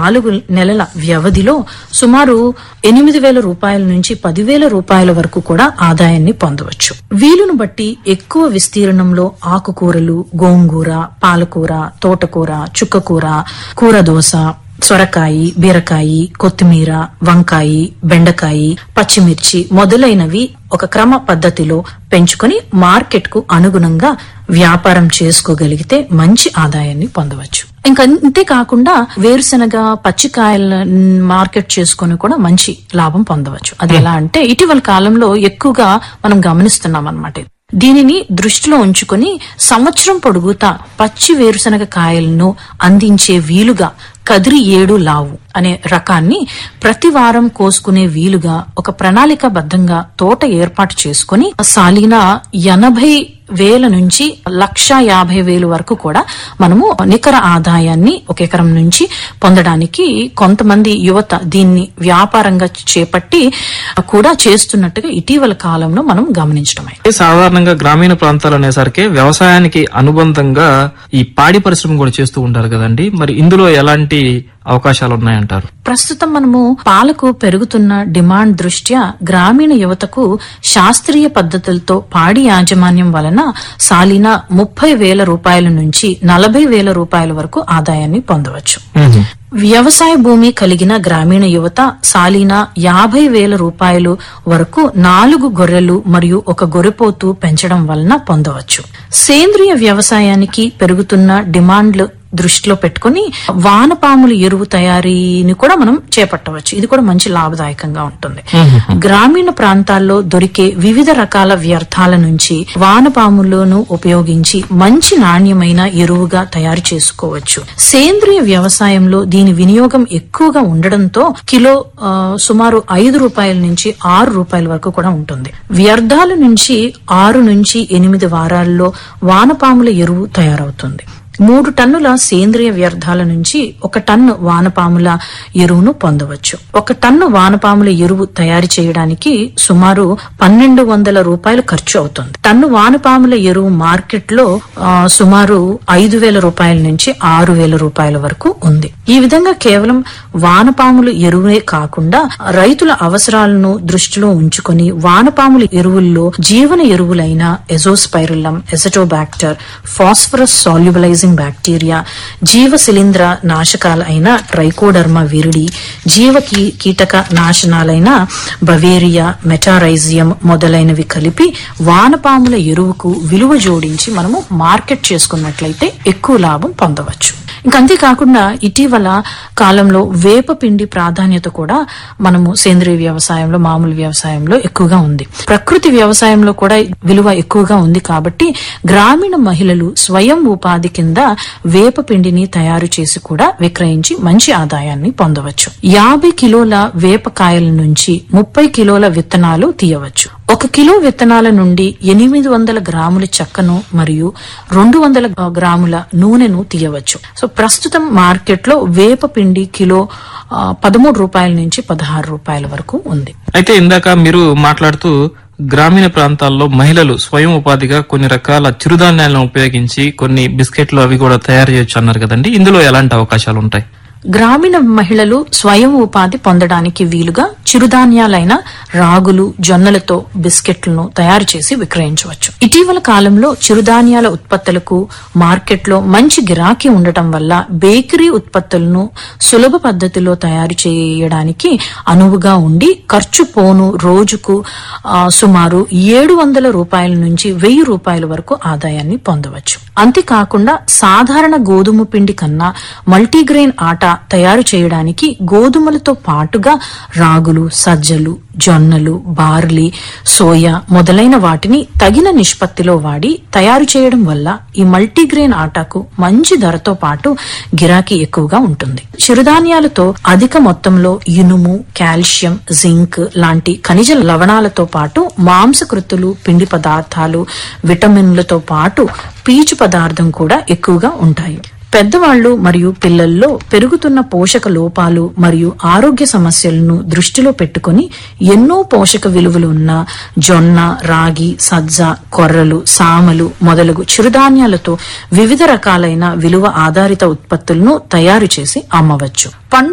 నాలుగు నెలల వ్యవధిలో సుమారు ఎనిమిది వేల రూపాయల నుంచి పదివేల రూపాయల వరకు కూడా ఆదాయాన్ని పొందవచ్చు వీలును బట్టి ఎక్కువ విస్తీర్ణంలో ఆకుకూరలు గోంగూర పాలకూర తోటకూర చుక్కకూర కూర దోస సొరకాయి బీరకాయి కొత్తిమీర వంకాయి బెండకాయి పచ్చిమిర్చి మొదలైనవి ఒక క్రమ పద్ధతిలో పెంచుకొని మార్కెట్ కు అనుగుణంగా వ్యాపారం చేసుకోగలిగితే మంచి ఆదాయాన్ని పొందవచ్చు ఇంకా అంతేకాకుండా వేరుశనగ పచ్చికాయల మార్కెట్ చేసుకొని కూడా మంచి లాభం పొందవచ్చు అది ఎలా అంటే ఇటీవల కాలంలో ఎక్కువగా మనం గమనిస్తున్నాం అన్నమాట దీనిని దృష్టిలో ఉంచుకొని సంవత్సరం పొడుగుతా పచ్చి వేరుశనగ కాయలను అందించే వీలుగా కదిరి ఏడు లావు అనే రకాన్ని ప్రతి వారం కోసుకునే వీలుగా ఒక ప్రణాళికాబద్ధంగా తోట ఏర్పాటు చేసుకుని సాలిన ఎనభై వేల నుంచి లక్ష యాభై వేలు వరకు కూడా మనము నికర ఆదాయాన్ని ఒక ఎకరం నుంచి పొందడానికి కొంతమంది యువత దీన్ని వ్యాపారంగా చేపట్టి కూడా చేస్తున్నట్టుగా ఇటీవల కాలంలో మనం గమనించడమే సాధారణంగా గ్రామీణ ప్రాంతాలు అనేసరికి వ్యవసాయానికి అనుబంధంగా ఈ పాడి పరిశ్రమ కూడా చేస్తూ ఉంటారు కదండి మరి ఇందులో ఎలాంటి అవకాశాలు ఉన్నాయంటారు ప్రస్తుతం మనము పాలకు పెరుగుతున్న డిమాండ్ దృష్ట్యా గ్రామీణ యువతకు శాస్త్రీయ పద్ధతులతో పాడి యాజమాన్యం వలన సాలిన ముప్పై వేల రూపాయల నుంచి నలభై వేల రూపాయల వరకు ఆదాయాన్ని పొందవచ్చు వ్యవసాయ భూమి కలిగిన గ్రామీణ యువత సాలీనా యాభై వేల రూపాయలు వరకు నాలుగు గొర్రెలు మరియు ఒక గొర్రెపోతు పెంచడం వలన పొందవచ్చు సేంద్రియ వ్యవసాయానికి పెరుగుతున్న డిమాండ్లు దృష్టిలో పెట్టుకుని వానపాముల ఎరువు తయారీని కూడా మనం చేపట్టవచ్చు ఇది కూడా మంచి లాభదాయకంగా ఉంటుంది గ్రామీణ ప్రాంతాల్లో దొరికే వివిధ రకాల వ్యర్థాల నుంచి వానపాములను ఉపయోగించి మంచి నాణ్యమైన ఎరువుగా తయారు చేసుకోవచ్చు సేంద్రియ వ్యవసాయంలో దీని వినియోగం ఎక్కువగా ఉండడంతో కిలో ఆ, సుమారు ఐదు రూపాయల నుంచి ఆరు రూపాయల వరకు కూడా ఉంటుంది వ్యర్థాల నుంచి ఆరు నుంచి ఎనిమిది వారాల్లో వానపాముల ఎరువు తయారవుతుంది మూడు టన్నుల సేంద్రియ వ్యర్థాల నుంచి ఒక టన్ను వానపాముల ఎరువును పొందవచ్చు ఒక టన్ను వానపాముల ఎరువు తయారు చేయడానికి సుమారు పన్నెండు వందల రూపాయలు ఖర్చు అవుతుంది టన్ను వానపాముల ఎరువు మార్కెట్ లో ఆ, సుమారు ఐదు వేల రూపాయల నుంచి ఆరు వేల రూపాయల వరకు ఉంది ఈ విధంగా కేవలం వానపాముల ఎరువే కాకుండా రైతుల అవసరాలను దృష్టిలో ఉంచుకొని వానపాముల ఎరువుల్లో జీవన ఎరువులైన azospirillum azotobacter phosphorus solubilising bacteria జీవ శిలీంద్ర నాశకాలు అయిన ట్రైకోడర్మా విరిడి జీవ కీ- కీటక నాశనాలైన బవేరియా మెటారైజియం మొదలైనవి కలిపి వానపాముల ఎరువుకు విలువ జోడించి మనము మార్కెట్ చేసుకున్నట్లయితే ఎక్కువ లాభం పొందవచ్చు ఇంకా అంతేకాకుండా ఇటీవల కాలంలో వేప పిండి ప్రాధాన్యత కూడా మనము సేంద్రియ వ్యవసాయంలో మామూలు వ్యవసాయంలో ఎక్కువగా ఉంది ప్రకృతి వ్యవసాయంలో కూడా విలువ ఎక్కువగా ఉంది కాబట్టి గ్రామీణ మహిళలు స్వయం ఉపాధి కింద వేప పిండిని తయారు చేసి కూడా విక్రయించి మంచి ఆదాయాన్ని పొందవచ్చు యాభై కిలోల వేప కాయల నుంచి ముప్పై కిలోల విత్తనాలు తీయవచ్చు ఒక కిలో విత్తనాల నుండి ఎనిమిది వందల గ్రాముల చెక్కను మరియు రెండు వందల గ్రాముల నూనెను తీయవచ్చు సో ప్రస్తుతం మార్కెట్ లో వేప పిండి కిలో ఆ, పదమూడు రూపాయల నుంచి పదహారు రూపాయల వరకు ఉంది అయితే ఇందాక మీరు మాట్లాడుతూ గ్రామీణ ప్రాంతాల్లో మహిళలు స్వయం ఉపాధిగా కొన్ని రకాల చిరుధాన్యాలను ఉపయోగించి కొన్ని బిస్కెట్లు అవి కూడా తయారు చేయొచ్చు అన్నారు కదండి ఇందులో ఎలాంటి అవకాశాలు ఉంటాయి గ్రామీణ మహిళలు స్వయం ఉపాధి పొందడానికి వీలుగా చిరుధాన్యాలైన రాగులు జొన్నలతో బిస్కెట్లను తయారు చేసి విక్రయించవచ్చు ఇటీవల కాలంలో చిరుధాన్యాల ఉత్పత్తులకు మార్కెట్లో మంచి గిరాకీ ఉండటం వల్ల బేకరీ ఉత్పత్తులను సులభ పద్ధతిలో తయారు చేయడానికి అనువుగా ఉండి ఖర్చు పోను రోజుకు ఆ, సుమారు ఏడు వందల రూపాయల నుంచి వెయ్యి రూపాయల వరకు ఆదాయాన్ని పొందవచ్చు అంతేకాకుండా సాధారణ గోధుమ పిండి కన్నా మల్టీగ్రెయిన్ ఆట తయారు చేయడానికి గోధుమలతో పాటుగా రాగులు సజ్జలు జొన్నలు బార్లీ సోయా మొదలైన వాటిని తగిన నిష్పత్తిలో వాడి తయారు చేయడం వల్ల ఈ మల్టీగ్రెయిన్ ఆటాకు మంచి ధరతో పాటు గిరాకీ ఎక్కువగా ఉంటుంది చిరుధాన్యాలతో అధిక మొత్తంలో ఇనుము కాల్షియం జింక్ లాంటి ఖనిజ లవణాలతో పాటు మాంసకృతులు పిండి పదార్థాలు విటమిన్లతో పాటు పీచు పదార్థం కూడా ఎక్కువగా ఉంటాయి పెద్దవాళ్లు మరియు పిల్లల్లో పెరుగుతున్న పోషక లోపాలు మరియు ఆరోగ్య సమస్యలను దృష్టిలో పెట్టుకుని ఎన్నో పోషక విలువలు ఉన్న జొన్న రాగి సజ్జ కొర్రలు సామలు మొదలగు చిరుధాన్యాలతో వివిధ రకాలైన విలువ ఆధారిత ఉత్పత్తులను తయారు చేసి అమ్మవచ్చు పండ్లు